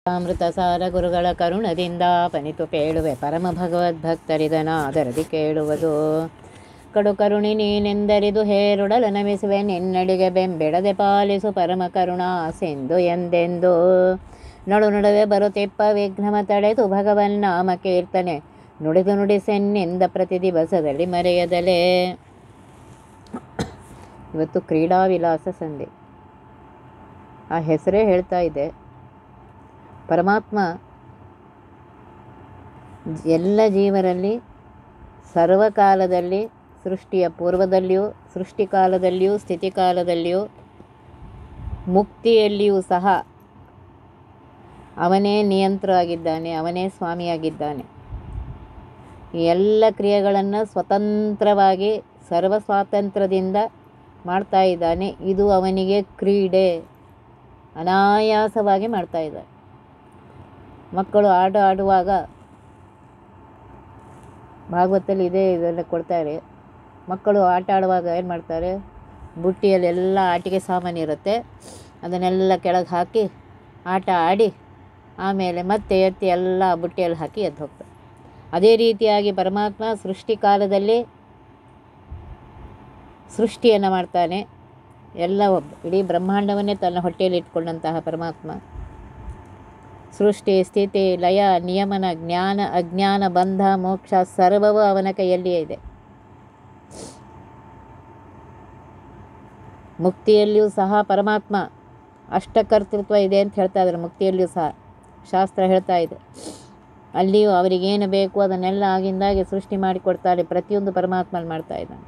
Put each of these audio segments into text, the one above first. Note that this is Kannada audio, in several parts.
ಅಮೃತ ಸಾರ ಗುರುಗಳ ಕರುಣದಿಂದ ಪನಿತು ಪೇಳುವೆ ಪರಮ ಭಗವದ್ಭಕ್ತರಿದನಾದರದಿ ಕೇಳುವುದು ಕಡು ಕರುಣಿ ನೀನೆಂದರಿದು ಹೇರುಡಲ ನಮಿಸುವೆ ನಿನ್ನಡಿಗೆ ಬೆಂಬೆಡದೆ ಪಾಲಿಸು ಪರಮ ಕರುಣಾ ಸಿಂಧು ಎಂದೆಂದು ನಡು ನಡುವೆ ಬರುತ್ತಿಪ್ಪ ವಿಘ್ನಮ ತಡೆದು ಭಗವನ್ ನಾಮ ಕೀರ್ತನೆ ನುಡಿದು ನುಡಿಸೆನ್ನಿಂದ ಪ್ರತಿ ದಿವಸದಲ್ಲಿ ಮರೆಯದಲೇ ಇವತ್ತು ಕ್ರೀಡಾ ವಿಲಾಸ ಸಂಧಿ ಆ ಹೆಸರೇ ಹೇಳ್ತಾ ಇದೆ ಪರಮಾತ್ಮ ಎಲ್ಲ ಜೀವರಲ್ಲಿ ಸರ್ವಕಾಲದಲ್ಲಿ ಸೃಷ್ಟಿಯ ಪೂರ್ವದಲ್ಲಿಯೂ ಸೃಷ್ಟಿಕಾಲದಲ್ಲಿಯೂ ಸ್ಥಿತಿಕಾಲದಲ್ಲಿಯೂ ಮುಕ್ತಿಯಲ್ಲಿಯೂ ಸಹ ಅವನೇ ನಿಯಂತ್ರ ಆಗಿದ್ದಾನೆ ಅವನೇ ಸ್ವಾಮಿಯಾಗಿದ್ದಾನೆ ಈ ಎಲ್ಲ ಕ್ರಿಯೆಗಳನ್ನು ಸ್ವತಂತ್ರವಾಗಿ ಸರ್ವ ಸ್ವಾತಂತ್ರ್ಯದಿಂದ ಮಾಡ್ತಾ ಇದ್ದಾನೆ ಇದು ಅವನಿಗೆ ಕ್ರೀಡೆ ಅನಾಯಾಸವಾಗಿ ಮಾಡ್ತಾ ಇದ್ದಾನೆ ಮಕ್ಕಳು ಆಟ ಆಡುವಾಗ ಭಾಗವತದಲ್ಲಿ ಇದೇ ಇದೆಲ್ಲ ಕೊಡ್ತಾರೆ ಮಕ್ಕಳು ಆಟ ಆಡುವಾಗ ಏನು ಮಾಡ್ತಾರೆ ಬುಟ್ಟಿಯಲ್ಲಿ ಎಲ್ಲ ಆಟಿಕೆ ಸಾಮಾನು ಇರುತ್ತೆ ಅದನ್ನೆಲ್ಲ ಕೆಳಗೆ ಹಾಕಿ ಆಟ ಆಡಿ ಆಮೇಲೆ ಮತ್ತೆ ಎತ್ತಿ ಎಲ್ಲ ಬುಟ್ಟಿಯಲ್ಲಿ ಹಾಕಿ ಎದ್ದು ಹೋಗ್ತಾರೆ ಅದೇ ರೀತಿಯಾಗಿ ಪರಮಾತ್ಮ ಸೃಷ್ಟಿ ಕಾಲದಲ್ಲಿ ಸೃಷ್ಟಿಯನ್ನು ಮಾಡ್ತಾನೆ ಎಲ್ಲ ಒಬ್ಬ ಇಡೀ ಬ್ರಹ್ಮಾಂಡವನ್ನೇ ತನ್ನ ಹೊಟ್ಟೆಯಲ್ಲಿ ಇಟ್ಕೊಂಡಂತಹ ಪರಮಾತ್ಮ ಸೃಷ್ಟಿ ಸ್ಥಿತಿ ಲಯ ನಿಯಮನ ಜ್ಞಾನ ಅಜ್ಞಾನ ಬಂಧ ಮೋಕ್ಷ ಸರ್ವವೂ ಅವನ ಕೈಯಲ್ಲಿಯೇ ಇದೆ ಮುಕ್ತಿಯಲ್ಲಿಯೂ ಸಹ ಪರಮಾತ್ಮ ಅಷ್ಟಕರ್ತೃತ್ವ ಇದೆ ಅಂತ ಹೇಳ್ತಾ ಇದ್ದಾರೆ ಮುಕ್ತಿಯಲ್ಲಿಯೂ ಸಹ ಶಾಸ್ತ್ರ ಹೇಳ್ತಾ ಇದೆ ಅಲ್ಲಿಯೂ ಅವರಿಗೇನು ಬೇಕು ಅದನ್ನೆಲ್ಲ ಆಗಿಂದಾಗೆ ಸೃಷ್ಟಿ ಮಾಡಿಕೊಡ್ತಾರೆ ಪ್ರತಿಯೊಂದು ಪರಮಾತ್ಮಲ್ಲಿ ಮಾಡ್ತಾ ಇದ್ದಾನೆ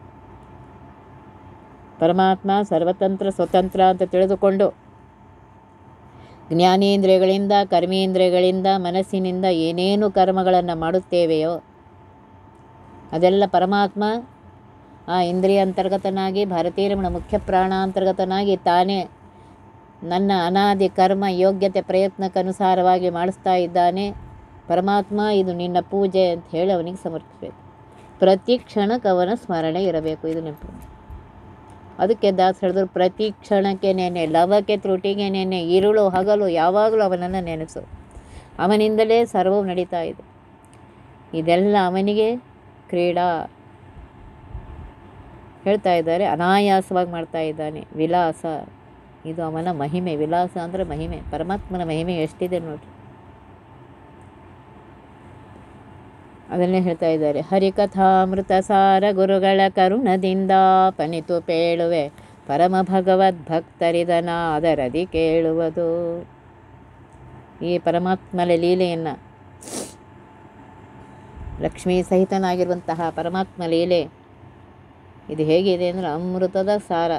ಪರಮಾತ್ಮ ಸರ್ವತಂತ್ರ ಸ್ವತಂತ್ರ ಅಂತ ತಿಳಿದುಕೊಂಡು ಜ್ಞಾನೇಂದ್ರಿಯಗಳಿಂದ ಕರ್ಮೇಂದ್ರಿಯಗಳಿಂದ ಮನಸ್ಸಿನಿಂದ ಏನೇನು ಕರ್ಮಗಳನ್ನು ಮಾಡುತ್ತೇವೆಯೋ ಅದೆಲ್ಲ ಪರಮಾತ್ಮ ಆ ಇಂದ್ರಿಯ ಅಂತರ್ಗತನಾಗಿ ಭಾರತೀಯ ರಮಣ ಮುಖ್ಯ ಪ್ರಾಣಾಂತರ್ಗತನಾಗಿ ತಾನೇ ನನ್ನ ಅನಾದಿ ಕರ್ಮ ಯೋಗ್ಯತೆ ಪ್ರಯತ್ನಕ್ಕನುಸಾರವಾಗಿ ಮಾಡಿಸ್ತಾ ಇದ್ದಾನೆ ಪರಮಾತ್ಮ ಇದು ನಿನ್ನ ಪೂಜೆ ಅಂತ ಹೇಳಿ ಅವನಿಗೆ ಸಮರ್ಪಿಸಬೇಕು ಪ್ರತಿ ಕ್ಷಣಕ್ಕೆ ಅವನ ಸ್ಮರಣೆ ಇರಬೇಕು ಇದು ನೆನಪು ಅದಕ್ಕೆ ದಾಸ್ ಹೇಳಿದ್ರು ಪ್ರತಿ ಕ್ಷಣಕ್ಕೆ ನೆನೆ ಲವಕ್ಕೆ ತ್ರುಟಿಗೆ ನೆನೆ ಇರುಳು ಹಗಲು ಯಾವಾಗಲೂ ಅವನನ್ನು ನೆನೆಸು ಅವನಿಂದಲೇ ಸರ್ವವು ನಡೀತಾ ಇದೆ ಇದೆಲ್ಲ ಅವನಿಗೆ ಕ್ರೀಡಾ ಹೇಳ್ತಾ ಇದ್ದಾರೆ ಅನಾಯಾಸವಾಗಿ ಮಾಡ್ತಾ ಇದ್ದಾನೆ ವಿಲಾಸ ಇದು ಅವನ ಮಹಿಮೆ ವಿಲಾಸ ಅಂದರೆ ಮಹಿಮೆ ಪರಮಾತ್ಮನ ಮಹಿಮೆ ಎಷ್ಟಿದೆ ನೋಡ್ರಿ ಅದನ್ನೇ ಹೇಳ್ತಾ ಇದ್ದಾರೆ ಹರಿಕಥಾಮೃತ ಸಾರ ಗುರುಗಳ ಕರುಣದಿಂದ ಪನಿತು ಪೇಳುವೆ ಪರಮ ಭಗವದ್ ಭಕ್ತರಿದನಾದರದಿ ಕೇಳುವುದು ಈ ಪರಮಾತ್ಮನ ಲೀಲೆಯನ್ನು ಲಕ್ಷ್ಮೀ ಸಹಿತನಾಗಿರುವಂತಹ ಪರಮಾತ್ಮ ಲೀಲೆ ಇದು ಹೇಗಿದೆ ಅಂದರೆ ಅಮೃತದ ಸಾರ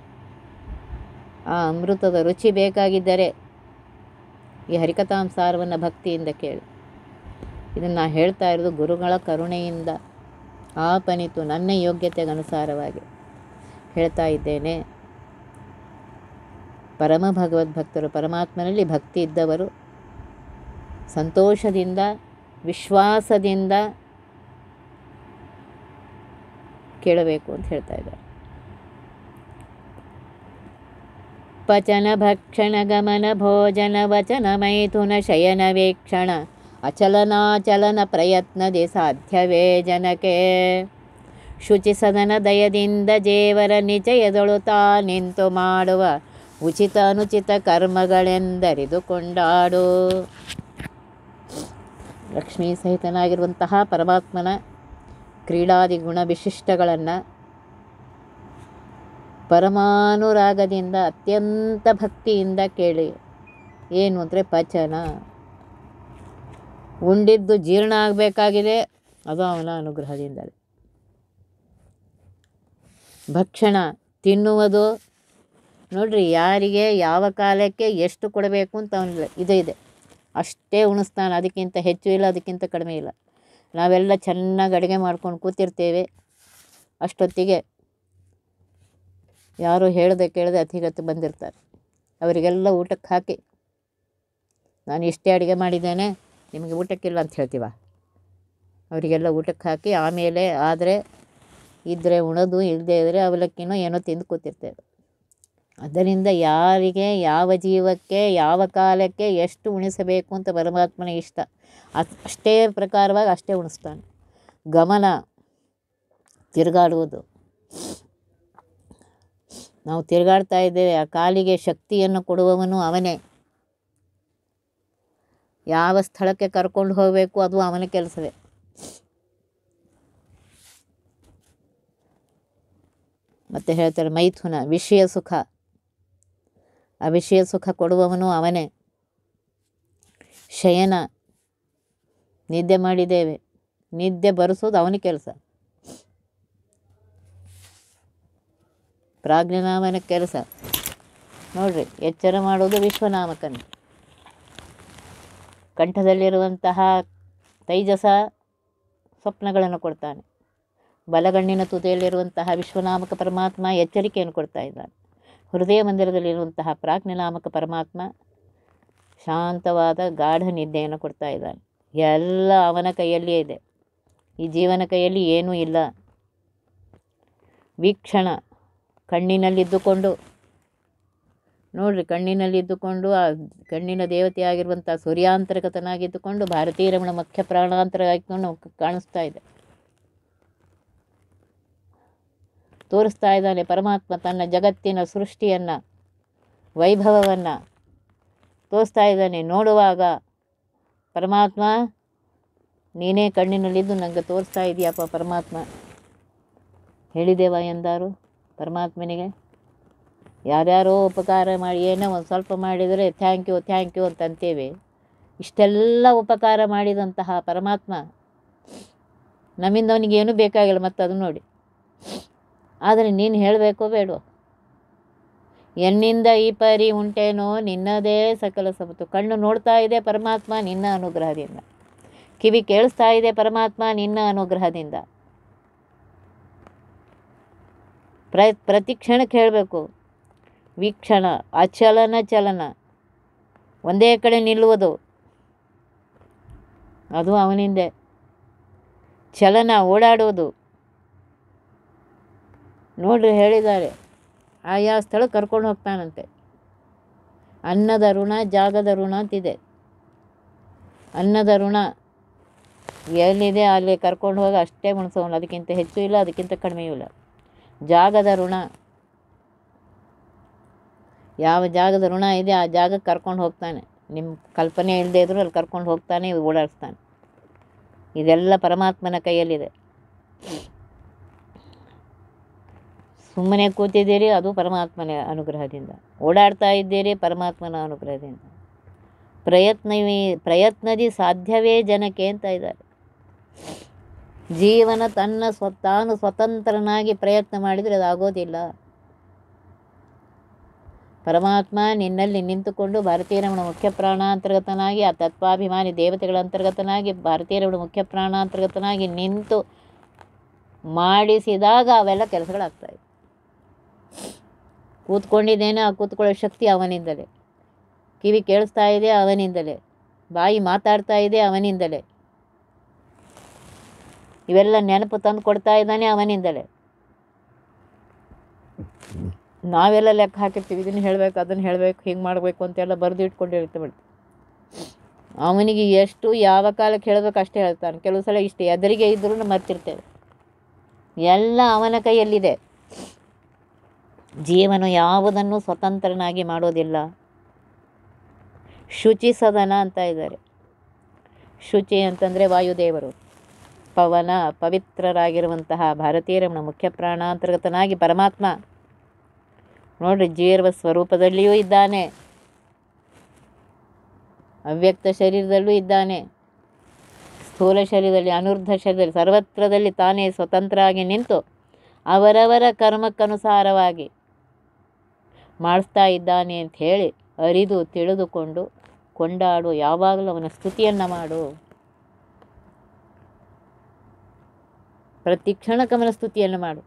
ಆ ಅಮೃತದ ರುಚಿ ಬೇಕಾಗಿದ್ದರೆ ಈ ಹರಿಕಥಾಂಸಾರವನ್ನು ಭಕ್ತಿಯಿಂದ ಕೇಳಿ ಇದನ್ನು ಹೇಳ್ತಾ ಇರೋದು ಗುರುಗಳ ಕರುಣೆಯಿಂದ ಆಪನಿತು ನನ್ನ ಯೋಗ್ಯತೆಗನುಸಾರವಾಗಿ ಹೇಳ್ತಾ ಇದ್ದೇನೆ ಪರಮ ಭಗವದ್ಭಕ್ತರು ಪರಮಾತ್ಮನಲ್ಲಿ ಭಕ್ತಿ ಇದ್ದವರು ಸಂತೋಷದಿಂದ ವಿಶ್ವಾಸದಿಂದ ಕೇಳಬೇಕು ಅಂತ ಹೇಳ್ತಾ ಇದ್ದಾರೆ ಪಚನ ಭಕ್ಷಣ ಗಮನ ಭೋಜನ ವಚನ ಮೈಥುನ ಶಯನ ವೀಕ್ಷಣ ಅಚಲನಾಚಲನ ಪ್ರಯತ್ನದಿ ಸಾಧ್ಯವೇ ಜನಕ್ಕೆ ಶುಚಿ ಸದನ ದಯದಿಂದ ಜೇವರ ನಿಚಯದೊಳು ತಾ ನಿಂತು ಮಾಡುವ ಉಚಿತ ಅನುಚಿತ ಕರ್ಮಗಳೆಂದರಿದು ಕೊಂಡಾಡು ಲಕ್ಷ್ಮೀ ಸಹಿತನಾಗಿರುವಂತಹ ಪರಮಾತ್ಮನ ಕ್ರೀಡಾದಿ ಗುಣ ವಿಶಿಷ್ಟಗಳನ್ನು ಪರಮಾನುರಾಗದಿಂದ ಅತ್ಯಂತ ಭಕ್ತಿಯಿಂದ ಕೇಳಿ ಏನು ಅಂದರೆ ಪಚನ ಉಂಡಿದ್ದು ಜೀರ್ಣ ಆಗಬೇಕಾಗಿದೆ ಅದು ಅವನ ಅನುಗ್ರಹದಿಂದಲೇ ಭಕ್ಷಣ ತಿನ್ನುವುದು ನೋಡ್ರಿ ಯಾರಿಗೆ ಯಾವ ಕಾಲಕ್ಕೆ ಎಷ್ಟು ಕೊಡಬೇಕು ಅಂತ ಅವನಿಗೆ ಇದು ಇದೆ ಅಷ್ಟೇ ಉಣಿಸ್ತಾನೆ ಅದಕ್ಕಿಂತ ಹೆಚ್ಚು ಇಲ್ಲ ಅದಕ್ಕಿಂತ ಕಡಿಮೆ ಇಲ್ಲ ನಾವೆಲ್ಲ ಚೆನ್ನಾಗಿ ಅಡುಗೆ ಮಾಡ್ಕೊಂಡು ಕೂತಿರ್ತೇವೆ ಅಷ್ಟೊತ್ತಿಗೆ ಯಾರು ಹೇಳದೆ ಕೇಳದೆ ಅತಿಗತ್ತು ಬಂದಿರ್ತಾರೆ ಅವರಿಗೆಲ್ಲ ಊಟಕ್ಕೆ ಹಾಕಿ ನಾನು ಇಷ್ಟೇ ಅಡುಗೆ ಮಾಡಿದ್ದೇನೆ ನಿಮಗೆ ಊಟಕ್ಕಿಲ್ಲ ಅಂತ ಹೇಳ್ತೀವ ಅವರಿಗೆಲ್ಲ ಊಟಕ್ಕೆ ಹಾಕಿ ಆಮೇಲೆ ಆದರೆ ಇದ್ದರೆ ಉಣೋದು ಇಲ್ಲದೆ ಇದ್ದರೆ ಅವಲಕ್ಕಿನೋ ಏನೋ ತಿಂದು ಕೂತಿರ್ತೇವೆ ಅದರಿಂದ ಯಾರಿಗೆ ಯಾವ ಜೀವಕ್ಕೆ ಯಾವ ಕಾಲಕ್ಕೆ ಎಷ್ಟು ಉಣಿಸಬೇಕು ಅಂತ ಪರಮಾತ್ಮನ ಇಷ್ಟ ಅದ್ ಅಷ್ಟೇ ಪ್ರಕಾರವಾಗಿ ಅಷ್ಟೇ ಉಣಿಸ್ತಾನೆ ಗಮನ ತಿರುಗಾಡುವುದು ನಾವು ತಿರುಗಾಡ್ತಾ ಇದ್ದೇವೆ ಆ ಕಾಲಿಗೆ ಶಕ್ತಿಯನ್ನು ಕೊಡುವವನು ಅವನೇ ಯಾವ ಸ್ಥಳಕ್ಕೆ ಕರ್ಕೊಂಡು ಹೋಗಬೇಕು ಅದು ಅವನ ಕೆಲಸವೇ ಮತ್ತೆ ಹೇಳ್ತಾರೆ ಮೈಥುನ ವಿಷಯ ಸುಖ ಆ ವಿಷಯ ಸುಖ ಕೊಡುವವನು ಅವನೇ ಶಯನ ನಿದ್ದೆ ಮಾಡಿದ್ದೇವೆ ನಿದ್ದೆ ಬರೆಸೋದು ಅವನ ಕೆಲಸ ಪ್ರಾಜ್ಞನಾಮನ ಕೆಲಸ ನೋಡ್ರಿ ಎಚ್ಚರ ಮಾಡೋದು ವಿಶ್ವನಾಮಕನ ಕಂಠದಲ್ಲಿರುವಂತಹ ತೈಜಸ ಸ್ವಪ್ನಗಳನ್ನು ಕೊಡ್ತಾನೆ ಬಲಗಣ್ಣಿನ ತುದಿಯಲ್ಲಿರುವಂತಹ ವಿಶ್ವನಾಮಕ ಪರಮಾತ್ಮ ಎಚ್ಚರಿಕೆಯನ್ನು ಕೊಡ್ತಾ ಇದ್ದಾನೆ ಹೃದಯ ಮಂದಿರದಲ್ಲಿರುವಂತಹ ಪ್ರಾಜ್ಞನಾಮಕ ಪರಮಾತ್ಮ ಶಾಂತವಾದ ಗಾಢ ನಿದ್ದೆಯನ್ನು ಕೊಡ್ತಾ ಇದ್ದಾನೆ ಎಲ್ಲ ಅವನ ಕೈಯಲ್ಲಿಯೇ ಇದೆ ಈ ಜೀವನ ಕೈಯಲ್ಲಿ ಏನೂ ಇಲ್ಲ ವೀಕ್ಷಣ ಕಣ್ಣಿನಲ್ಲಿದ್ದುಕೊಂಡು ನೋಡ್ರಿ ಕಣ್ಣಿನಲ್ಲಿದ್ದುಕೊಂಡು ಆ ಕಣ್ಣಿನ ದೇವತೆಯಾಗಿರುವಂಥ ಸೂರ್ಯಾಂತರ್ಗತನಾಗಿದ್ದುಕೊಂಡು ಭಾರತೀಯ ರಮಣ ಮುಖ್ಯ ಪ್ರಾಣಾಂತರ ಹಾಕಿಕೊಂಡು ಕಾಣಿಸ್ತಾ ಇದೆ ತೋರಿಸ್ತಾ ಇದ್ದಾನೆ ಪರಮಾತ್ಮ ತನ್ನ ಜಗತ್ತಿನ ಸೃಷ್ಟಿಯನ್ನು ವೈಭವವನ್ನು ತೋರಿಸ್ತಾ ಇದ್ದಾನೆ ನೋಡುವಾಗ ಪರಮಾತ್ಮ ನೀನೇ ಕಣ್ಣಿನಲ್ಲಿದ್ದು ನನಗೆ ತೋರಿಸ್ತಾ ಇದೆಯಪ್ಪ ಪರಮಾತ್ಮ ಹೇಳಿದೇವ ಎಂದಾರು ಪರಮಾತ್ಮನಿಗೆ ಯಾರ್ಯಾರೋ ಉಪಕಾರ ಮಾಡಿ ಏನೋ ಒಂದು ಸ್ವಲ್ಪ ಮಾಡಿದರೆ ಥ್ಯಾಂಕ್ ಯು ಥ್ಯಾಂಕ್ ಯು ಅಂತ ಅಂತೇವೆ ಇಷ್ಟೆಲ್ಲ ಉಪಕಾರ ಮಾಡಿದಂತಹ ಪರಮಾತ್ಮ ನಮ್ಮಿಂದ ಅವನಿಗೆ ಏನೂ ಬೇಕಾಗಿಲ್ಲ ಮತ್ತು ಅದು ನೋಡಿ ಆದರೆ ನೀನು ಹೇಳಬೇಕೋ ಬೇಡೋ ಎನ್ನಿಂದ ಈ ಪರಿ ಉಂಟೇನೋ ನಿನ್ನದೇ ಸಕಲ ಸಬತ್ತು ಕಣ್ಣು ನೋಡ್ತಾ ಇದೆ ಪರಮಾತ್ಮ ನಿನ್ನ ಅನುಗ್ರಹದಿಂದ ಕಿವಿ ಕೇಳಿಸ್ತಾ ಇದೆ ಪರಮಾತ್ಮ ನಿನ್ನ ಅನುಗ್ರಹದಿಂದ ಪ್ರ ಪ್ರತಿ ಕ್ಷಣಕ್ಕೆ ಹೇಳಬೇಕು ವೀಕ್ಷಣ ಅಚಲನ ಚಲನ ಒಂದೇ ಕಡೆ ನಿಲ್ಲುವುದು ಅದು ಅವನಿಂದೆ ಚಲನ ಓಡಾಡುವುದು ನೋಡ್ರಿ ಹೇಳಿದ್ದಾರೆ ಆಯಾ ಸ್ಥಳ ಕರ್ಕೊಂಡು ಹೋಗ್ತಾನಂತೆ ಅನ್ನದ ಋಣ ಜಾಗದ ಋಣ ಅಂತಿದೆ ಅನ್ನದ ಋಣ ಎಲ್ಲಿದೆ ಅಲ್ಲಿ ಕರ್ಕೊಂಡು ಹೋಗಿ ಅಷ್ಟೇ ಉಣಿಸೋನು ಅದಕ್ಕಿಂತ ಹೆಚ್ಚು ಇಲ್ಲ ಅದಕ್ಕಿಂತ ಕಡಿಮೆಯೂ ಇಲ್ಲ ಜಾಗದ ಋಣ ಯಾವ ಜಾಗದ ಋಣ ಇದೆ ಆ ಜಾಗಕ್ಕೆ ಕರ್ಕೊಂಡು ಹೋಗ್ತಾನೆ ನಿಮ್ಮ ಕಲ್ಪನೆ ಇಲ್ಲದೆ ಇದ್ರೂ ಅಲ್ಲಿ ಕರ್ಕೊಂಡು ಹೋಗ್ತಾನೆ ಓಡಾಡಿಸ್ತಾನೆ ಇದೆಲ್ಲ ಪರಮಾತ್ಮನ ಕೈಯಲ್ಲಿದೆ ಸುಮ್ಮನೆ ಕೂತಿದ್ದೀರಿ ಅದು ಪರಮಾತ್ಮನ ಅನುಗ್ರಹದಿಂದ ಓಡಾಡ್ತಾ ಇದ್ದೀರಿ ಪರಮಾತ್ಮನ ಅನುಗ್ರಹದಿಂದ ಪ್ರಯತ್ನವೇ ಪ್ರಯತ್ನದಿ ಸಾಧ್ಯವೇ ಜನಕ್ಕೆ ಅಂತ ಇದ್ದಾರೆ ಜೀವನ ತನ್ನ ಸ್ವ ತಾನು ಸ್ವತಂತ್ರನಾಗಿ ಪ್ರಯತ್ನ ಮಾಡಿದರೆ ಅದಾಗೋದಿಲ್ಲ ಪರಮಾತ್ಮ ನಿನ್ನಲ್ಲಿ ನಿಂತುಕೊಂಡು ಭಾರತೀಯ ರಮಣ ಮುಖ್ಯ ಪ್ರಾಣಾಂತರ್ಗತನಾಗಿ ಆ ತತ್ವಾಭಿಮಾನಿ ದೇವತೆಗಳ ಅಂತರ್ಗತನಾಗಿ ಭಾರತೀಯ ರಮಣ ಮುಖ್ಯ ಪ್ರಾಣಾಂತರ್ಗತನಾಗಿ ನಿಂತು ಮಾಡಿಸಿದಾಗ ಅವೆಲ್ಲ ಕೆಲಸಗಳಾಗ್ತಾಯಿವೆ ಕೂತ್ಕೊಂಡಿದ್ದೇನೆ ಆ ಕೂತ್ಕೊಳ್ಳೋ ಶಕ್ತಿ ಅವನಿಂದಲೇ ಕಿವಿ ಕೇಳಿಸ್ತಾ ಇದೆ ಅವನಿಂದಲೇ ಬಾಯಿ ಮಾತಾಡ್ತಾ ಇದೆ ಅವನಿಂದಲೇ ಇವೆಲ್ಲ ನೆನಪು ತಂದು ಕೊಡ್ತಾ ಇದ್ದಾನೆ ಅವನಿಂದಲೇ ನಾವೆಲ್ಲ ಲೆಕ್ಕ ಹಾಕಿರ್ತೀವಿ ಇದನ್ನು ಹೇಳಬೇಕು ಅದನ್ನು ಹೇಳಬೇಕು ಹಿಂಗೆ ಮಾಡಬೇಕು ಅಂತೆಲ್ಲ ಬರೆದು ಇಟ್ಕೊಂಡಿರ್ತೇವೆ ಅವನಿಗೆ ಎಷ್ಟು ಯಾವ ಕಾಲಕ್ಕೆ ಹೇಳಬೇಕು ಅಷ್ಟೇ ಹೇಳ್ತಾನೆ ಕೆಲವು ಸಲ ಇಷ್ಟು ಎದುರಿಗೆ ಇದ್ರೂ ಮರ್ತಿರ್ತೇವೆ ಎಲ್ಲ ಅವನ ಕೈಯಲ್ಲಿದೆ ಜೀವನ ಯಾವುದನ್ನು ಸ್ವತಂತ್ರನಾಗಿ ಮಾಡೋದಿಲ್ಲ ಶುಚಿ ಸದನ ಅಂತ ಇದ್ದಾರೆ ಶುಚಿ ಅಂತಂದರೆ ವಾಯುದೇವರು ಪವನ ಪವಿತ್ರರಾಗಿರುವಂತಹ ಭಾರತೀಯ ರಮಣ ಮುಖ್ಯ ಪ್ರಾಣಾಂತರ್ಗತನಾಗಿ ಪರಮಾತ್ಮ ನೋಡ್ರಿ ಜೀರ್ವ ಸ್ವರೂಪದಲ್ಲಿಯೂ ಇದ್ದಾನೆ ಅವ್ಯಕ್ತ ಶರೀರದಲ್ಲೂ ಇದ್ದಾನೆ ಸ್ಥೂಲ ಶರೀರದಲ್ಲಿ ಅನೂರ್ಧ ಶರೀರದಲ್ಲಿ ಸರ್ವತ್ರದಲ್ಲಿ ತಾನೇ ಸ್ವತಂತ್ರ ಆಗಿ ನಿಂತು ಅವರವರ ಕರ್ಮಕ್ಕನುಸಾರವಾಗಿ ಮಾಡಿಸ್ತಾ ಇದ್ದಾನೆ ಅಂತ ಹೇಳಿ ಅರಿದು ತಿಳಿದುಕೊಂಡು ಕೊಂಡಾಡು ಯಾವಾಗಲೂ ಅವನ ಸ್ತುತಿಯನ್ನು ಮಾಡು ಪ್ರತಿ ಕ್ಷಣಕ್ಕೆ ಅವನ ಸ್ತುತಿಯನ್ನು ಮಾಡು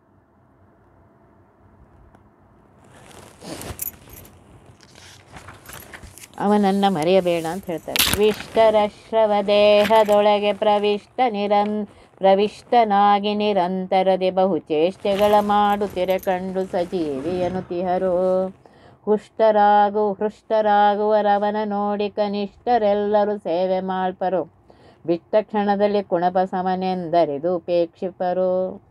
ಅವನನ್ನು ಮರೆಯಬೇಡ ಅಂತ ಹೇಳ್ತಾರೆ ವಿಷ್ಟರ ಶ್ರವ ದೇಹದೊಳಗೆ ಪ್ರವಿಷ್ಟ ನಿರನ್ ಪ್ರವಿಷ್ಟನಾಗಿ ನಿರಂತರದೆ ಬಹುಚೇಷ್ಟೆಗಳ ಮಾಡುತ್ತಿರೆ ಕಂಡು ಸಜೀವಿಯನು ತಿಹರು ಹುಷ್ಟರಾಗು ಹೃಷ್ಟರಾಗುವರವನ ನೋಡಿ ಕನಿಷ್ಠರೆಲ್ಲರೂ ಸೇವೆ ಮಾಳ್ಪರು ಬಿಟ್ಟ ಕ್ಷಣದಲ್ಲಿ ಕುಣಪ ಸಮನೆಂದರಿದು ಉಪೇಕ್ಷಿಪರು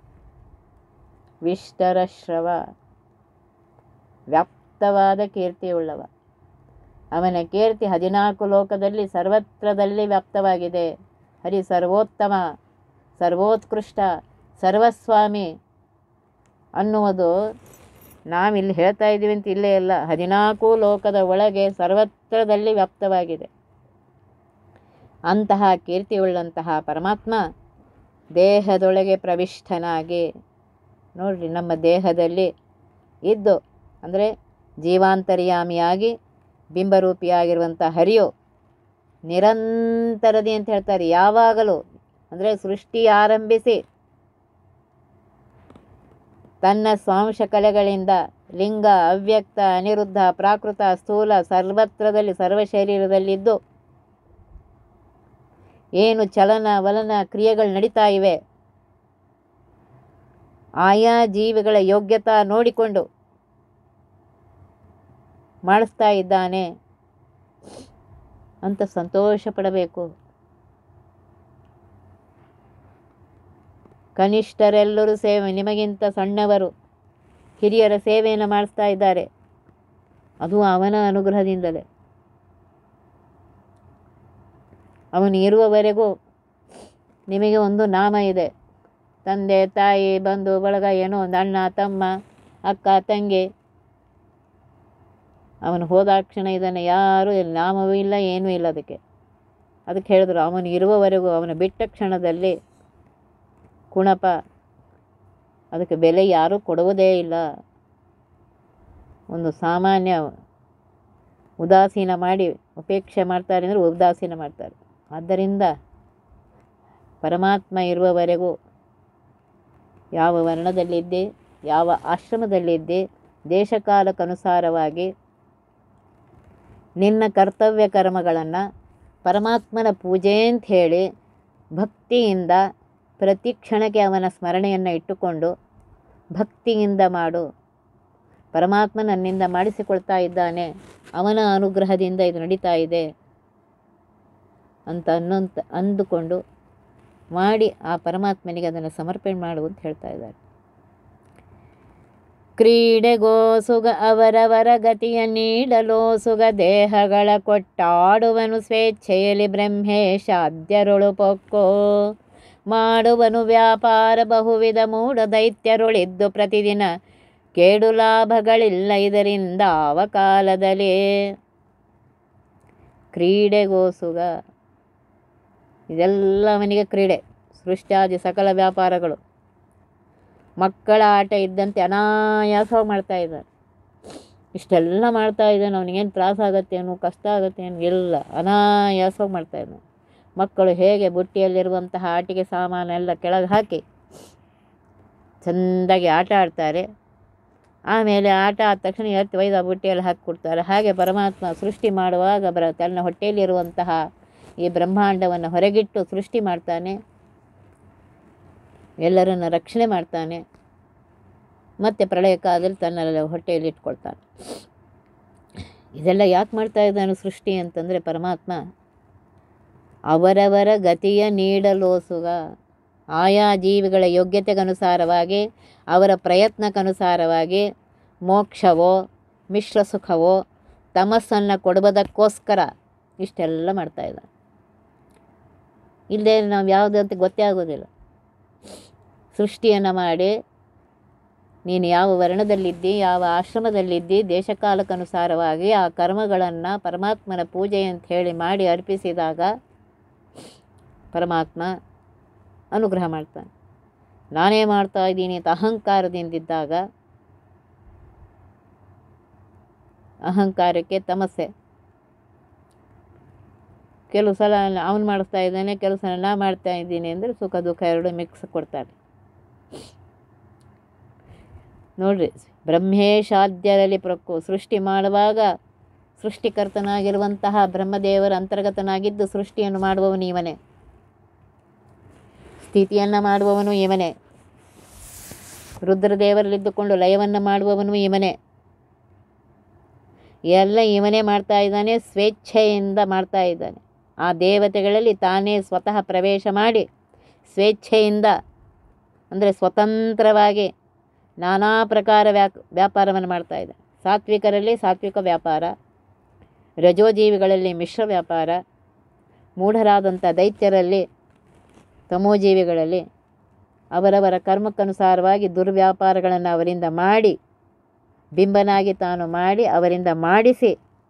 ವಿಷ್ಟರ ಶ್ರವ ವ್ಯಾಪ್ತವಾದ ಕೀರ್ತಿಯುಳ್ಳವ ಅವನ ಕೀರ್ತಿ ಹದಿನಾಲ್ಕು ಲೋಕದಲ್ಲಿ ಸರ್ವತ್ರದಲ್ಲಿ ವ್ಯಾಪ್ತವಾಗಿದೆ ಹರಿ ಸರ್ವೋತ್ತಮ ಸರ್ವೋತ್ಕೃಷ್ಟ ಸರ್ವಸ್ವಾಮಿ ಅನ್ನುವುದು ನಾವಿಲ್ಲಿ ಹೇಳ್ತಾ ಇದ್ದೀವಿ ಅಂತ ಇಲ್ಲೇ ಇಲ್ಲ ಹದಿನಾಲ್ಕು ಲೋಕದ ಒಳಗೆ ಸರ್ವತ್ರದಲ್ಲಿ ವ್ಯಾಪ್ತವಾಗಿದೆ ಅಂತಹ ಕೀರ್ತಿಯುಳ್ಳಂತಹ ಪರಮಾತ್ಮ ದೇಹದೊಳಗೆ ಪ್ರವಿಷ್ಟನಾಗಿ ನೋಡ್ರಿ ನಮ್ಮ ದೇಹದಲ್ಲಿ ಇದ್ದು ಅಂದರೆ ಜೀವಾಂತರ್ಯಾಮಿಯಾಗಿ ಬಿಂಬರೂಪಿಯಾಗಿರುವಂಥ ಹರಿಯು ನಿರಂತರದಿ ಅಂತ ಹೇಳ್ತಾರೆ ಯಾವಾಗಲೂ ಅಂದರೆ ಸೃಷ್ಟಿ ಆರಂಭಿಸಿ ತನ್ನ ಸ್ವಾಂಶ ಕಲೆಗಳಿಂದ ಲಿಂಗ ಅವ್ಯಕ್ತ ಅನಿರುದ್ಧ ಪ್ರಾಕೃತ ಸ್ಥೂಲ ಸರ್ವತ್ರದಲ್ಲಿ ಸರ್ವ ಶರೀರದಲ್ಲಿದ್ದು ಏನು ಚಲನ ವಲನ ಕ್ರಿಯೆಗಳು ನಡೀತಾ ಇವೆ ಆಯಾ ಜೀವಿಗಳ ಯೋಗ್ಯತಾ ನೋಡಿಕೊಂಡು ಮಾಡಿಸ್ತಾ ಇದ್ದಾನೆ ಅಂತ ಸಂತೋಷ ಪಡಬೇಕು ಕನಿಷ್ಠರೆಲ್ಲರೂ ಸೇವೆ ನಿಮಗಿಂತ ಸಣ್ಣವರು ಹಿರಿಯರ ಸೇವೆಯನ್ನು ಮಾಡಿಸ್ತಾ ಇದ್ದಾರೆ ಅದು ಅವನ ಅನುಗ್ರಹದಿಂದಲೇ ಅವನು ಇರುವವರೆಗೂ ನಿಮಗೆ ಒಂದು ನಾಮ ಇದೆ ತಂದೆ ತಾಯಿ ಬಂಧು ಬಳಗ ಏನೋ ಒಂದು ಅಣ್ಣ ತಮ್ಮ ಅಕ್ಕ ತಂಗಿ ಅವನು ಹೋದಾಕ್ಷಣ ಇದನ್ನು ಯಾರೂ ನಾಮವೂ ಇಲ್ಲ ಏನೂ ಇಲ್ಲ ಅದಕ್ಕೆ ಅದಕ್ಕೆ ಹೇಳಿದ್ರು ಅವನು ಇರುವವರೆಗೂ ಅವನು ಬಿಟ್ಟ ಕ್ಷಣದಲ್ಲಿ ಕುಣಪ ಅದಕ್ಕೆ ಬೆಲೆ ಯಾರೂ ಕೊಡುವುದೇ ಇಲ್ಲ ಒಂದು ಸಾಮಾನ್ಯ ಉದಾಸೀನ ಮಾಡಿ ಉಪೇಕ್ಷೆ ಮಾಡ್ತಾರೆ ಅಂದರೆ ಉದಾಸೀನ ಮಾಡ್ತಾರೆ ಆದ್ದರಿಂದ ಪರಮಾತ್ಮ ಇರುವವರೆಗೂ ಯಾವ ವರ್ಣದಲ್ಲಿದ್ದೆ ಯಾವ ಆಶ್ರಮದಲ್ಲಿದ್ದೆ ದೇಶಕಾಲಕ್ಕನುಸಾರವಾಗಿ ನಿನ್ನ ಕರ್ತವ್ಯ ಕರ್ಮಗಳನ್ನು ಪರಮಾತ್ಮನ ಪೂಜೆ ಅಂತ ಹೇಳಿ ಭಕ್ತಿಯಿಂದ ಪ್ರತಿ ಕ್ಷಣಕ್ಕೆ ಅವನ ಸ್ಮರಣೆಯನ್ನು ಇಟ್ಟುಕೊಂಡು ಭಕ್ತಿಯಿಂದ ಮಾಡು ಪರಮಾತ್ಮ ನನ್ನಿಂದ ಮಾಡಿಸಿಕೊಳ್ತಾ ಇದ್ದಾನೆ ಅವನ ಅನುಗ್ರಹದಿಂದ ಇದು ನಡೀತಾ ಇದೆ ಅಂತ ಅನ್ನೋಂತ ಅಂದುಕೊಂಡು ಮಾಡಿ ಆ ಪರಮಾತ್ಮನಿಗೆ ಅದನ್ನು ಸಮರ್ಪಣೆ ಮಾಡು ಅಂತ ಹೇಳ್ತಾ ಇದ್ದಾರೆ ಕ್ರೀಡೆಗೋ ಸುಗ ಅವರವರ ಗತಿಯ ನೀಡಲೋ ಸುಗ ದೇಹಗಳ ಕೊಟ್ಟಾಡುವನು ಸ್ವೇಚ್ಛೆಯಲ್ಲಿ ಬ್ರಹ್ಮೇಶಾದ್ಯರುಳು ಪೊಕ್ಕೋ ಮಾಡುವನು ವ್ಯಾಪಾರ ಬಹುವಿಧ ಮೂಢ ದೈತ್ಯರುಳಿದ್ದು ಪ್ರತಿದಿನ ಕೇಡು ಲಾಭಗಳಿಲ್ಲ ಇದರಿಂದ ಆವ ಕಾಲದಲ್ಲಿ ಕ್ರೀಡೆಗೋ ಸುಗ ಇದೆಲ್ಲ ಅವನಿಗೆ ಕ್ರೀಡೆ ಸೃಷ್ಟ್ಯಾದಿ ಸಕಲ ವ್ಯಾಪಾರಗಳು ಮಕ್ಕಳ ಆಟ ಇದ್ದಂತೆ ಅನಾಯಾಸವಾಗಿ ಮಾಡ್ತಾ ಇದ್ದಾನೆ ಇಷ್ಟೆಲ್ಲ ಮಾಡ್ತಾ ಇದ್ದಾನೆ ಅವನಿಗೇನು ತ್ರಾಸ ಆಗತ್ತೇನು ಕಷ್ಟ ಆಗತ್ತೇನು ಇಲ್ಲ ಅನಾಯಾಸವಾಗಿ ಮಾಡ್ತಾ ಇದ್ದಾನೆ ಮಕ್ಕಳು ಹೇಗೆ ಬುಟ್ಟಿಯಲ್ಲಿರುವಂತಹ ಆಟಿಕೆ ಸಾಮಾನೆಲ್ಲ ಕೆಳಗೆ ಹಾಕಿ ಚೆಂದಾಗಿ ಆಟ ಆಡ್ತಾರೆ ಆಮೇಲೆ ಆಟ ಆದ ತಕ್ಷಣ ಎತ್ತಿ ಒಯ್ದು ಆ ಬುಟ್ಟಿಯಲ್ಲಿ ಹಾಕಿ ಕೊಡ್ತಾರೆ ಹಾಗೆ ಪರಮಾತ್ಮ ಸೃಷ್ಟಿ ಮಾಡುವಾಗ ಬರ ತನ್ನ ಹೊಟ್ಟೆಯಲ್ಲಿರುವಂತಹ ಈ ಬ್ರಹ್ಮಾಂಡವನ್ನು ಹೊರಗಿಟ್ಟು ಸೃಷ್ಟಿ ಮಾಡ್ತಾನೆ ಎಲ್ಲರನ್ನು ರಕ್ಷಣೆ ಮಾಡ್ತಾನೆ ಮತ್ತು ಪ್ರಳಯ ಕಾಲದಲ್ಲಿ ತನ್ನ ಹೊಟ್ಟೆಯಲ್ಲಿ ಇಟ್ಕೊಳ್ತಾನೆ ಇದೆಲ್ಲ ಯಾಕೆ ಮಾಡ್ತಾ ಇದ್ದಾನೆ ಸೃಷ್ಟಿ ಅಂತಂದರೆ ಪರಮಾತ್ಮ ಅವರವರ ಗತಿಯ ನೀಡಲೋಸುಗ ಆಯಾ ಜೀವಿಗಳ ಯೋಗ್ಯತೆಗನುಸಾರವಾಗಿ ಅವರ ಪ್ರಯತ್ನಕ್ಕನುಸಾರವಾಗಿ ಮೋಕ್ಷವೋ ಮಿಶ್ರ ಸುಖವೋ ತಮಸ್ಸನ್ನು ಕೊಡುವುದಕ್ಕೋಸ್ಕರ ಇಷ್ಟೆಲ್ಲ ಮಾಡ್ತಾ ಇದ್ದಾನೆ ಇಲ್ಲದೆ ನಾವು ಯಾವುದು ಅಂತ ಗೊತ್ತೇ ಆಗೋದಿಲ್ಲ ಸೃಷ್ಟಿಯನ್ನು ಮಾಡಿ ನೀನು ಯಾವ ವರ್ಣದಲ್ಲಿದ್ದಿ ಯಾವ ಆಶ್ರಮದಲ್ಲಿದ್ದಿ ದೇಶಕಾಲಕ್ಕನುಸಾರವಾಗಿ ಆ ಕರ್ಮಗಳನ್ನು ಪರಮಾತ್ಮನ ಪೂಜೆ ಅಂತ ಹೇಳಿ ಮಾಡಿ ಅರ್ಪಿಸಿದಾಗ ಪರಮಾತ್ಮ ಅನುಗ್ರಹ ಮಾಡ್ತಾನೆ ನಾನೇ ಮಾಡ್ತಾ ಇದ್ದೀನಿ ಅಂತ ಅಹಂಕಾರದಿಂದಿದ್ದಾಗ ಅಹಂಕಾರಕ್ಕೆ ತಮಸ್ಸೆ ಕೆಲವು ಸಲ ಅವನು ಮಾಡಿಸ್ತಾ ಇದ್ದಾನೆ ಕೆಲವು ಸಲ ನಾ ಮಾಡ್ತಾ ಇದ್ದೀನಿ ಅಂದರೆ ಸುಖ ದುಃಖ ಎರಡು ಮಿಕ್ಸ್ ಕೊಡ್ತಾರೆ ನೋಡ್ರಿ ಬ್ರಹ್ಮೇಶಾದ್ಯರಲ್ಲಿ ಪ್ರಕ್ಕು ಸೃಷ್ಟಿ ಮಾಡುವಾಗ ಸೃಷ್ಟಿಕರ್ತನಾಗಿರುವಂತಹ ಬ್ರಹ್ಮದೇವರ ಅಂತರ್ಗತನಾಗಿದ್ದು ಸೃಷ್ಟಿಯನ್ನು ಮಾಡುವವನು ಇವನೇ ಸ್ಥಿತಿಯನ್ನು ಮಾಡುವವನು ಇವನೇ ರುದ್ರದೇವರಲ್ಲಿದ್ದುಕೊಂಡು ಲಯವನ್ನು ಮಾಡುವವನು ಇವನೇ ಎಲ್ಲ ಇವನೇ ಮಾಡ್ತಾ ಇದ್ದಾನೆ ಸ್ವೇಚ್ಛೆಯಿಂದ ಮಾಡ್ತಾ ಇದ್ದಾನೆ ಆ ದೇವತೆಗಳಲ್ಲಿ ತಾನೇ ಸ್ವತಃ ಪ್ರವೇಶ ಮಾಡಿ ಸ್ವೇಚ್ಛೆಯಿಂದ ಅಂದರೆ ಸ್ವತಂತ್ರವಾಗಿ ನಾನಾ ಪ್ರಕಾರ ವ್ಯಾ ವ್ಯಾಪಾರವನ್ನು ಮಾಡ್ತಾ ಇದ್ದಾನೆ ಸಾತ್ವಿಕರಲ್ಲಿ ಸಾತ್ವಿಕ ವ್ಯಾಪಾರ ರಜೋಜೀವಿಗಳಲ್ಲಿ ಮಿಶ್ರ ವ್ಯಾಪಾರ ಮೂಢರಾದಂಥ ದೈತ್ಯರಲ್ಲಿ ತಮೋಜೀವಿಗಳಲ್ಲಿ ಅವರವರ ಕರ್ಮಕ್ಕನುಸಾರವಾಗಿ ದುರ್ವ್ಯಾಪಾರಗಳನ್ನು ಅವರಿಂದ ಮಾಡಿ ಬಿಂಬನಾಗಿ ತಾನು ಮಾಡಿ ಅವರಿಂದ ಮಾಡಿಸಿ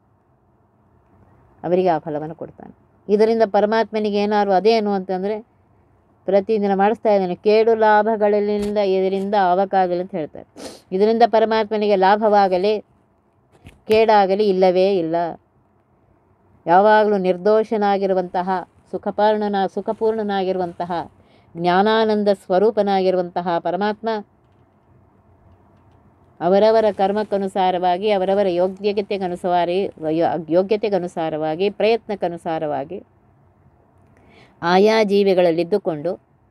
ಅವರಿಗೆ ಆ ಫಲವನ್ನು ಕೊಡ್ತಾನೆ ಇದರಿಂದ ಪರಮಾತ್ಮನಿಗೆ ಏನಾದ್ರು ಅದೇನು ಅಂತಂದರೆ ಪ್ರತಿದಿನ ಮಾಡಿಸ್ತಾ ಇದ್ದಾನೆ ಕೇಡು ಲಾಭಗಳಿಂದ ಇದರಿಂದ ಆವಕ್ಕಾಗಲಿ ಅಂತ ಹೇಳ್ತಾರೆ ಇದರಿಂದ ಪರಮಾತ್ಮನಿಗೆ ಲಾಭವಾಗಲಿ ಕೇಡಾಗಲಿ ಇಲ್ಲವೇ ಇಲ್ಲ ಯಾವಾಗಲೂ ನಿರ್ದೋಷನಾಗಿರುವಂತಹ ಸುಖಪೂರ್ಣನ ಸುಖಪೂರ್ಣನಾಗಿರುವಂತಹ ಜ್ಞಾನಾನಂದ ಸ್ವರೂಪನಾಗಿರುವಂತಹ ಪರಮಾತ್ಮ ಅವರವರ ಕರ್ಮಕ್ಕನುಸಾರವಾಗಿ ಅವರವರ ಯೋಗ್ಯತೆಗನುಸಾರಿ ಯೋಗ್ಯತೆಗನುಸಾರವಾಗಿ ಪ್ರಯತ್ನಕ್ಕನುಸಾರವಾಗಿ ಆಯಾ ಜೀವಿಗಳಲ್ಲಿದ್ದುಕೊಂಡು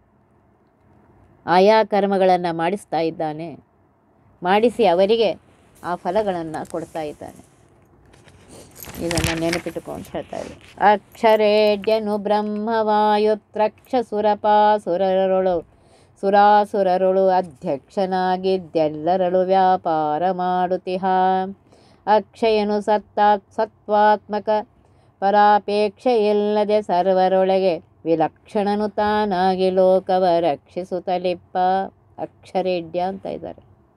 ಆಯಾ ಕರ್ಮಗಳನ್ನು ಮಾಡಿಸ್ತಾ ಇದ್ದಾನೆ ಮಾಡಿಸಿ ಅವರಿಗೆ ಆ ಫಲಗಳನ್ನು ಕೊಡ್ತಾ ಇದ್ದಾನೆ ಇದನ್ನು ನೆನಪಿಟ್ಟುಕೊ ಅಂತ ಹೇಳ್ತಾ ಇದೆ ಅಕ್ಷರೇಡ್ಯನು ಬ್ರಹ್ಮವಾಯುತ್ರಕ್ಷ ಸುರಪಾಸುರರೊಳು ಸುರಾಸುರರುಳು ಅಧ್ಯಕ್ಷನಾಗಿದ್ದೆಲ್ಲರಳು ವ್ಯಾಪಾರ ಮಾಡುತ್ತಿಹ ಅಕ್ಷಯನು ಸತ್ತಾ ಸತ್ವಾತ್ಮಕ ಪರಾಪೇಕ್ಷೆ ಇಲ್ಲದೆ ಸರ್ವರೊಳಗೆ ವಿಲಕ್ಷಣನು ತಾನಾಗಿ ಲೋಕವ ರಕ್ಷಿಸುತ್ತಲಿಪ್ಪ ಅಕ್ಷರೇಡ್ಯ ಅಂತ ಇದ್ದಾರೆ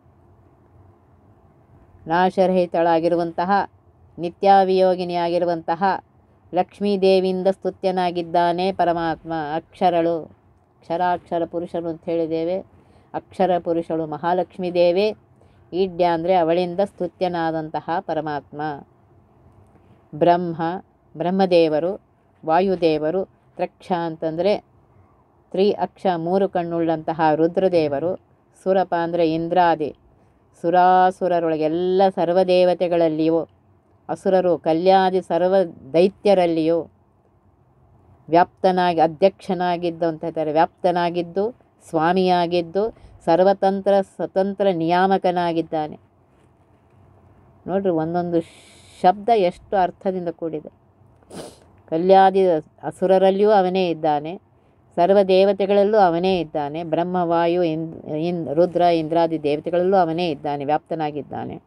ನಾಶರಹಿತಳಾಗಿರುವಂತಹ ನಿತ್ಯಾವಿಯೋಗಿನಿಯಾಗಿರುವಂತಹ ಲಕ್ಷ್ಮೀದೇವಿಯಿಂದ ಸ್ತುತ್ಯನಾಗಿದ್ದಾನೆ ಪರಮಾತ್ಮ ಅಕ್ಷರಳು ಅಕ್ಷರಾಕ್ಷರ ಪುರುಷರು ಅಂತ ಹೇಳಿದ್ದೇವೆ ಅಕ್ಷರ ಪುರುಷಳು ಮಹಾಲಕ್ಷ್ಮೀ ದೇವಿ ಈಡ್ಯ ಅಂದರೆ ಅವಳಿಂದ ಸ್ತುತ್ಯನಾದಂತಹ ಪರಮಾತ್ಮ ಬ್ರಹ್ಮ ಬ್ರಹ್ಮದೇವರು ವಾಯುದೇವರು ತ್ರಕ್ಷ ಅಂತಂದರೆ ತ್ರಿ ಅಕ್ಷ ಮೂರು ಕಣ್ಣುಳ್ಳಂತಹ ರುದ್ರದೇವರು ಸುರಪ ಅಂದರೆ ಇಂದ್ರಾದಿ ಸುರಾಸುರರೊಳಗೆ ಎಲ್ಲ ಸರ್ವದೇವತೆಗಳಲ್ಲಿಯೂ ಅಸುರರು ಕಲ್ಯಾದಿ ಸರ್ವ ದೈತ್ಯರಲ್ಲಿಯೂ ವ್ಯಾಪ್ತನಾಗಿ ಅಧ್ಯಕ್ಷನಾಗಿದ್ದು ಅಂತ ಹೇಳ್ತಾರೆ ವ್ಯಾಪ್ತನಾಗಿದ್ದು ಸ್ವಾಮಿಯಾಗಿದ್ದು ಸರ್ವತಂತ್ರ ಸ್ವತಂತ್ರ ನಿಯಾಮಕನಾಗಿದ್ದಾನೆ ನೋಡ್ರಿ ಒಂದೊಂದು ಶಬ್ದ ಎಷ್ಟು ಅರ್ಥದಿಂದ ಕೂಡಿದೆ ಕಲ್ಯಾದಿ ಅಸುರರಲ್ಲಿಯೂ ಅವನೇ ಇದ್ದಾನೆ ಸರ್ವ ದೇವತೆಗಳಲ್ಲೂ ಅವನೇ ಇದ್ದಾನೆ ಬ್ರಹ್ಮವಾಯು ಇಂದ್ ಇನ್ ರುದ್ರ ಇಂದ್ರಾದಿ ದೇವತೆಗಳಲ್ಲೂ ಅವನೇ ಇದ್ದಾನೆ ವ್ಯಾಪ್ತನಾಗಿದ್ದಾನೆ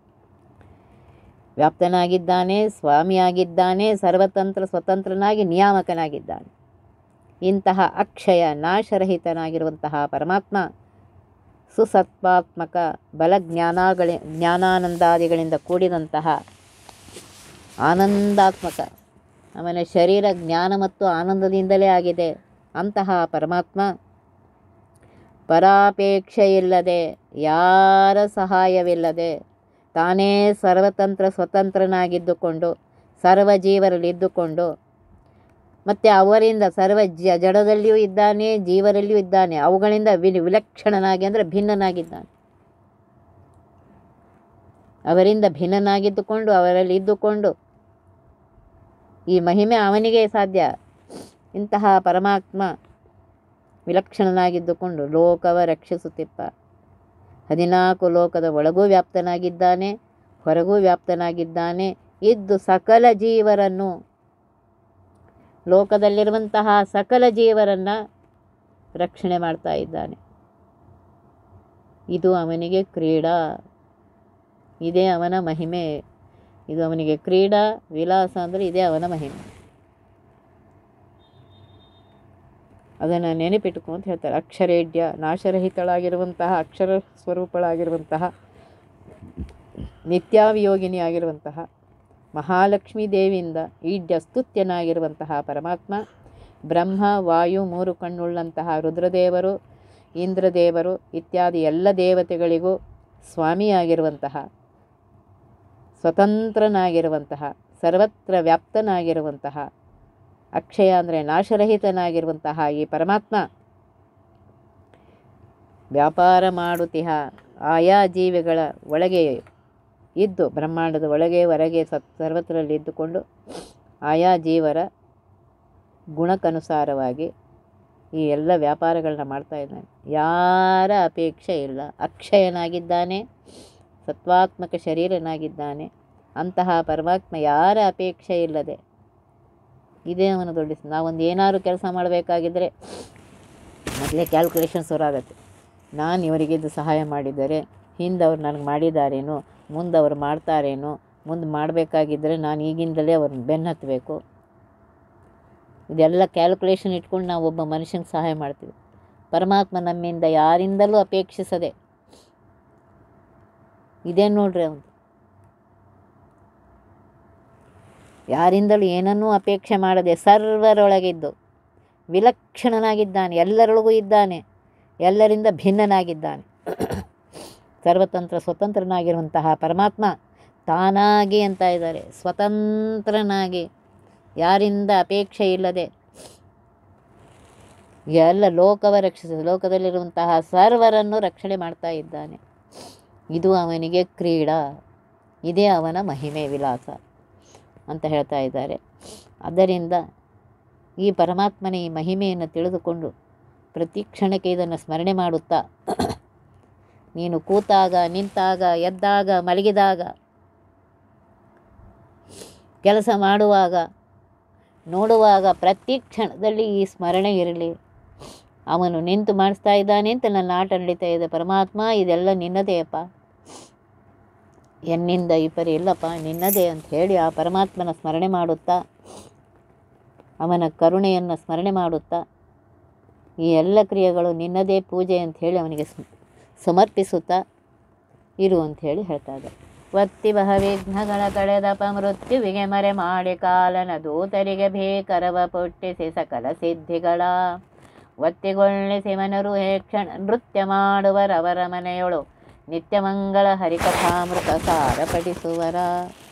ವ್ಯಾಪ್ತನಾಗಿದ್ದಾನೆ ಸ್ವಾಮಿಯಾಗಿದ್ದಾನೆ ಸರ್ವತಂತ್ರ ಸ್ವತಂತ್ರನಾಗಿ ನಿಯಾಮಕನಾಗಿದ್ದಾನೆ ಇಂತಹ ಅಕ್ಷಯ ನಾಶರಹಿತನಾಗಿರುವಂತಹ ಪರಮಾತ್ಮ ಸುಸತ್ವಾತ್ಮಕ ಬಲಜ್ಞಾನಗಳಿ ಜ್ಞಾನಾನಂದಾದಿಗಳಿಂದ ಕೂಡಿದಂತಹ ಆನಂದಾತ್ಮಕ ಅವನ ಶರೀರ ಜ್ಞಾನ ಮತ್ತು ಆನಂದದಿಂದಲೇ ಆಗಿದೆ ಅಂತಹ ಪರಮಾತ್ಮ ಪರಾಪೇಕ್ಷೆ ಇಲ್ಲದೆ ಯಾರ ಸಹಾಯವಿಲ್ಲದೆ ತಾನೇ ಸರ್ವತಂತ್ರ ಸ್ವತಂತ್ರನಾಗಿದ್ದುಕೊಂಡು ಸರ್ವ ಜೀವರಲ್ಲಿದ್ದುಕೊಂಡು ಮತ್ತು ಅವರಿಂದ ಸರ್ವ ಜ ಜಡದಲ್ಲಿಯೂ ಇದ್ದಾನೆ ಜೀವರಲ್ಲಿಯೂ ಇದ್ದಾನೆ ಅವುಗಳಿಂದ ವಿಲ್ ವಿಲಕ್ಷಣನಾಗಿ ಅಂದರೆ ಭಿನ್ನನಾಗಿದ್ದಾನೆ ಅವರಿಂದ ಭಿನ್ನನಾಗಿದ್ದುಕೊಂಡು ಅವರಲ್ಲಿ ಇದ್ದುಕೊಂಡು ಈ ಮಹಿಮೆ ಅವನಿಗೆ ಸಾಧ್ಯ ಇಂತಹ ಪರಮಾತ್ಮ ವಿಲಕ್ಷಣನಾಗಿದ್ದುಕೊಂಡು ಲೋಕವ ರಕ್ಷಿಸುತ್ತಿಪ್ಪ ಹದಿನಾಲ್ಕು ಲೋಕದ ಒಳಗೂ ವ್ಯಾಪ್ತನಾಗಿದ್ದಾನೆ ಹೊರಗೂ ವ್ಯಾಪ್ತನಾಗಿದ್ದಾನೆ ಇದ್ದು ಸಕಲ ಜೀವರನ್ನು ಲೋಕದಲ್ಲಿರುವಂತಹ ಸಕಲ ಜೀವರನ್ನು ರಕ್ಷಣೆ ಮಾಡ್ತಾ ಇದ್ದಾನೆ ಇದು ಅವನಿಗೆ ಕ್ರೀಡಾ ಇದೇ ಅವನ ಮಹಿಮೆ ಇದು ಅವನಿಗೆ ಕ್ರೀಡಾ ವಿಲಾಸ ಅಂದರೆ ಇದೇ ಅವನ ಮಹಿಮೆ ಅದನ್ನು ನೆನಪಿಟ್ಟುಕೊ ಅಂತ ಹೇಳ್ತಾರೆ ಅಕ್ಷರೇಡ್ಯ ನಾಶರಹಿತಳಾಗಿರುವಂತಹ ಅಕ್ಷರ ಸ್ವರೂಪಳಾಗಿರುವಂತಹ ನಿತ್ಯಾವಿಯೋಗಿನಿಯಾಗಿರುವಂತಹ ಮಹಾಲಕ್ಷ್ಮೀ ದೇವಿಯಿಂದ ಈಡ್ಯ ಸ್ತುತ್ಯನಾಗಿರುವಂತಹ ಪರಮಾತ್ಮ ಬ್ರಹ್ಮ ವಾಯು ಮೂರು ಕಣ್ಣುಳ್ಳಂತಹ ರುದ್ರದೇವರು ಇಂದ್ರದೇವರು ಇತ್ಯಾದಿ ಎಲ್ಲ ದೇವತೆಗಳಿಗೂ ಸ್ವಾಮಿಯಾಗಿರುವಂತಹ ಸ್ವತಂತ್ರನಾಗಿರುವಂತಹ ಸರ್ವತ್ರ ವ್ಯಾಪ್ತನಾಗಿರುವಂತಹ ಅಕ್ಷಯ ಅಂದರೆ ನಾಶರಹಿತನಾಗಿರುವಂತಹ ಈ ಪರಮಾತ್ಮ ವ್ಯಾಪಾರ ಮಾಡುತ್ತಿಹ ಆಯಾ ಜೀವಿಗಳ ಒಳಗೆ ಇದ್ದು ಬ್ರಹ್ಮಾಂಡದ ಒಳಗೆ ಹೊರಗೆ ಸತ್ ಸರ್ವತ್ರದಲ್ಲಿ ಇದ್ದುಕೊಂಡು ಆಯಾ ಜೀವರ ಗುಣಕ್ಕನುಸಾರವಾಗಿ ಈ ಎಲ್ಲ ವ್ಯಾಪಾರಗಳನ್ನ ಮಾಡ್ತಾ ಇದ್ದಾನೆ ಯಾರ ಅಪೇಕ್ಷೆ ಇಲ್ಲ ಅಕ್ಷಯನಾಗಿದ್ದಾನೆ ಸತ್ವಾತ್ಮಕ ಶರೀರನಾಗಿದ್ದಾನೆ ಅಂತಹ ಪರಮಾತ್ಮ ಯಾರ ಅಪೇಕ್ಷೆ ಇಲ್ಲದೆ ಇದೇ ಅವನ ದೊಡ್ಡ ನಾವೊಂದು ಏನಾದ್ರು ಕೆಲಸ ಮಾಡಬೇಕಾಗಿದ್ದರೆ ಮೊದಲೇ ಕ್ಯಾಲ್ಕುಲೇಷನ್ ಶುರುವಾಗತ್ತೆ ನಾನು ಇವರಿಗೆ ಇದು ಸಹಾಯ ಮಾಡಿದರೆ ಹಿಂದೆ ಅವ್ರು ನನಗೆ ಮಾಡಿದಾರೇನೋ ಮುಂದೆ ಅವ್ರು ಮಾಡ್ತಾರೇನೋ ಮುಂದೆ ಮಾಡಬೇಕಾಗಿದ್ದರೆ ನಾನು ಈಗಿಂದಲೇ ಅವ್ರನ್ನ ಬೆನ್ನು ಹತ್ತಬೇಕು ಇದೆಲ್ಲ ಕ್ಯಾಲ್ಕುಲೇಷನ್ ಇಟ್ಕೊಂಡು ನಾವು ಒಬ್ಬ ಮನುಷ್ಯನಿಗೆ ಸಹಾಯ ಮಾಡ್ತೀವಿ ಪರಮಾತ್ಮ ನಮ್ಮಿಂದ ಯಾರಿಂದಲೂ ಅಪೇಕ್ಷಿಸದೆ ಇದೇ ನೋಡ್ರಿ ಅವನು ಯಾರಿಂದಲೂ ಏನನ್ನೂ ಅಪೇಕ್ಷೆ ಮಾಡದೆ ಸರ್ವರೊಳಗಿದ್ದು ವಿಲಕ್ಷಣನಾಗಿದ್ದಾನೆ ಎಲ್ಲರೊಳಗೂ ಇದ್ದಾನೆ ಎಲ್ಲರಿಂದ ಭಿನ್ನನಾಗಿದ್ದಾನೆ ಸರ್ವತಂತ್ರ ಸ್ವತಂತ್ರನಾಗಿರುವಂತಹ ಪರಮಾತ್ಮ ತಾನಾಗಿ ಅಂತ ಇದ್ದಾರೆ ಸ್ವತಂತ್ರನಾಗಿ ಯಾರಿಂದ ಅಪೇಕ್ಷೆ ಇಲ್ಲದೆ ಎಲ್ಲ ಲೋಕವ ರಕ್ಷಿಸ ಲೋಕದಲ್ಲಿರುವಂತಹ ಸರ್ವರನ್ನು ರಕ್ಷಣೆ ಮಾಡ್ತಾ ಇದ್ದಾನೆ ಇದು ಅವನಿಗೆ ಕ್ರೀಡಾ ಇದೇ ಅವನ ಮಹಿಮೆ ವಿಲಾಸ ಅಂತ ಹೇಳ್ತಾ ಇದ್ದಾರೆ ಆದ್ದರಿಂದ ಈ ಪರಮಾತ್ಮನ ಈ ಮಹಿಮೆಯನ್ನು ತಿಳಿದುಕೊಂಡು ಪ್ರತಿ ಕ್ಷಣಕ್ಕೆ ಇದನ್ನು ಸ್ಮರಣೆ ಮಾಡುತ್ತಾ ನೀನು ಕೂತಾಗ ನಿಂತಾಗ ಎದ್ದಾಗ ಮಲಗಿದಾಗ ಕೆಲಸ ಮಾಡುವಾಗ ನೋಡುವಾಗ ಪ್ರತಿ ಕ್ಷಣದಲ್ಲಿ ಈ ಸ್ಮರಣೆ ಇರಲಿ ಅವನು ನಿಂತು ಮಾಡಿಸ್ತಾ ಇದ್ದಾನೆ ಅಂತ ನನ್ನ ಆಟ ನಡೀತಾ ಇದೆ ಪರಮಾತ್ಮ ಇದೆಲ್ಲ ನಿನ್ನದೇಯಪ್ಪ ಎನ್ನಿಂದ ಈ ಪರಿ ಇಲ್ಲಪ್ಪ ನಿನ್ನದೇ ಅಂತ ಹೇಳಿ ಆ ಪರಮಾತ್ಮನ ಸ್ಮರಣೆ ಮಾಡುತ್ತಾ ಅವನ ಕರುಣೆಯನ್ನು ಸ್ಮರಣೆ ಮಾಡುತ್ತಾ ಈ ಎಲ್ಲ ಕ್ರಿಯೆಗಳು ನಿನ್ನದೇ ಪೂಜೆ ಅಂತ ಹೇಳಿ ಅವನಿಗೆ ಸ್ಮ- ಸಮರ್ಪಿಸುತ್ತಾ ಇರು ಅಂತ ಹೇಳಿ ಹೇಳ್ತಾ ಇದ್ದಾರೆ ಒತ್ತಿ ಬಹ ವಿಘ್ನಗಳ ಕಳೆದಪ ಮೃತ್ಯುವಿಗೆ ಮರೆ ಮಾಡಿ ಕಾಲನ ದೂತರಿಗೆ ಭೇಕರವ ಪುಟ್ಟಿಸಿ ಸಕಲ ಸಿದ್ಧಿಗಳ ಒತ್ತಿಗೊಳ್ಳಿಸಿ ಮನರು ಹೇ ಕ್ಷಣ ನೃತ್ಯ ಮಾಡುವರವರ ಮನೆಯೊಳು ನಿತ್ಯಮಂಗಳ ಹರಿಕಥಾಮೃತ ಸಾರ ಪಡಿಸುವರ